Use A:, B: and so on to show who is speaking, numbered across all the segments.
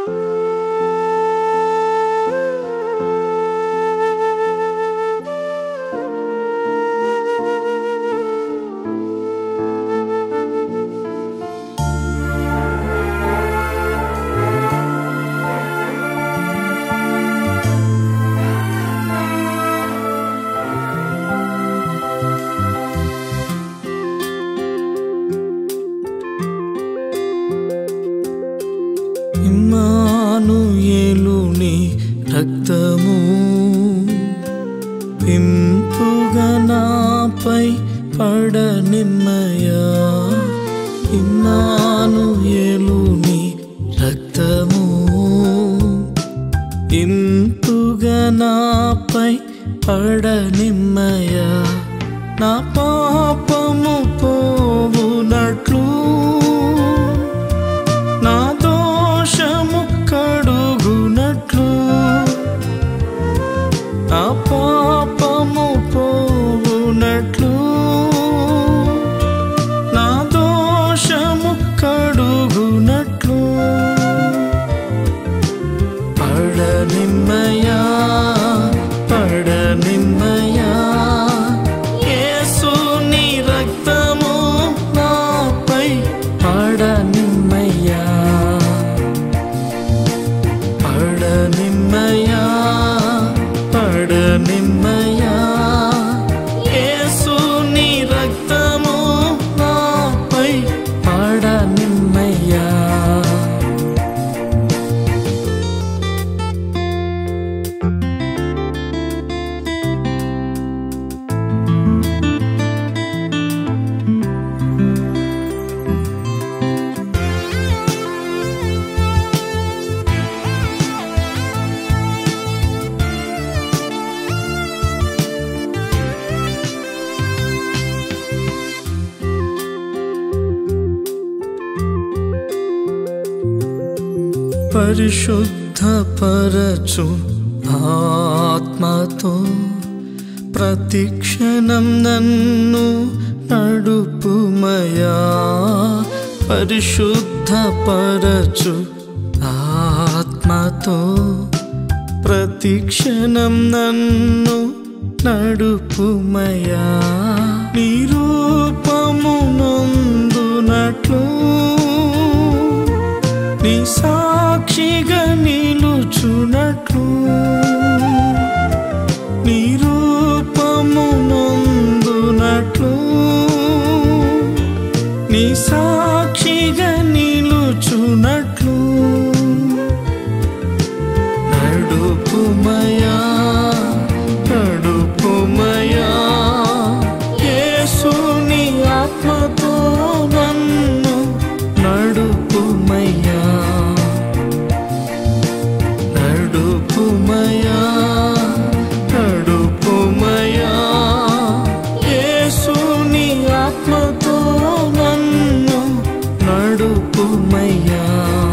A: ఇమ్మానుయేలుని రక్తము ఇంపుగా నాపై పడనిమ్మయా ఇమ్మానుయేలుని రక్తము ఇంపుగా నాపై పడనిమ్మయా నా పాపము పోవునట్లు నా దోషము కడుగునట్లు నా పాపము పోవునట్లు నా దోషము కడుగునట్లు పడనిమ్మయా పడనిమ్మయా యేసుని రక్తము నాపై పడనిమ్మయా పడనిమ్మయా పడనిమ్మయా యేసుని రక్తము నాపై పడనిమ్మయా పరిశుద్ధపరచు ఆత్మతో ప్రతిక్షణం నన్ను నడుపుమయా పరిశుద్ధపరచు ఆత్మతో ప్రతిక్షణం నన్ను నడుపుమయా నిరూపము నొందునట్లు నీ సాక్షిగా నిలుచునట్లు నీ రూపము నొందునట్లు నీ సాక్షిగా నిలుచునట్లు నడుపుమయా నడుపుమయా యేసుని ఆత్మతో నన్ను నడుపుమయ్యా నడుపుమయా నడుపుమయా యేసుని ఆత్మతో నన్ను నడుపుమయ్యా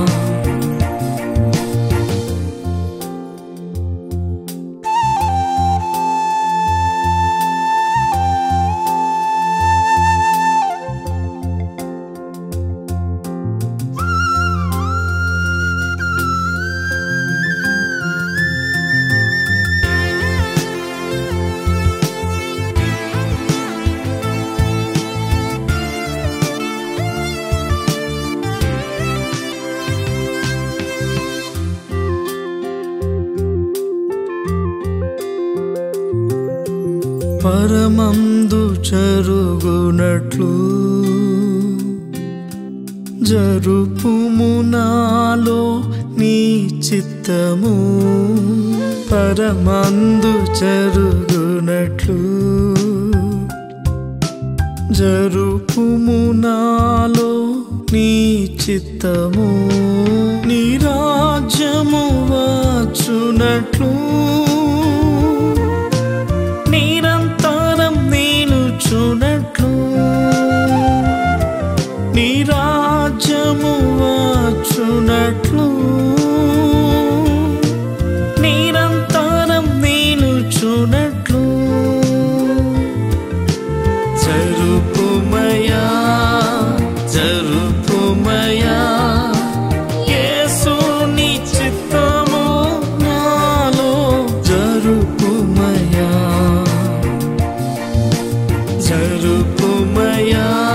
A: పరమందు జరుగునట్లు జరుపుము నాలో నీ చిత్తము పరమందు జరుగునట్లు జరుపుము నాలో నీ చిత్తము నీ రాజ్యము వచ్చునట్లు నిరంతరం నేను చూనట్లు నీ రాజ్యము వచ్చునట్లు నిరంతరం నేను చూనట్లు జరుపుమయా జరుపుమయా యేసుని జరుపుమయా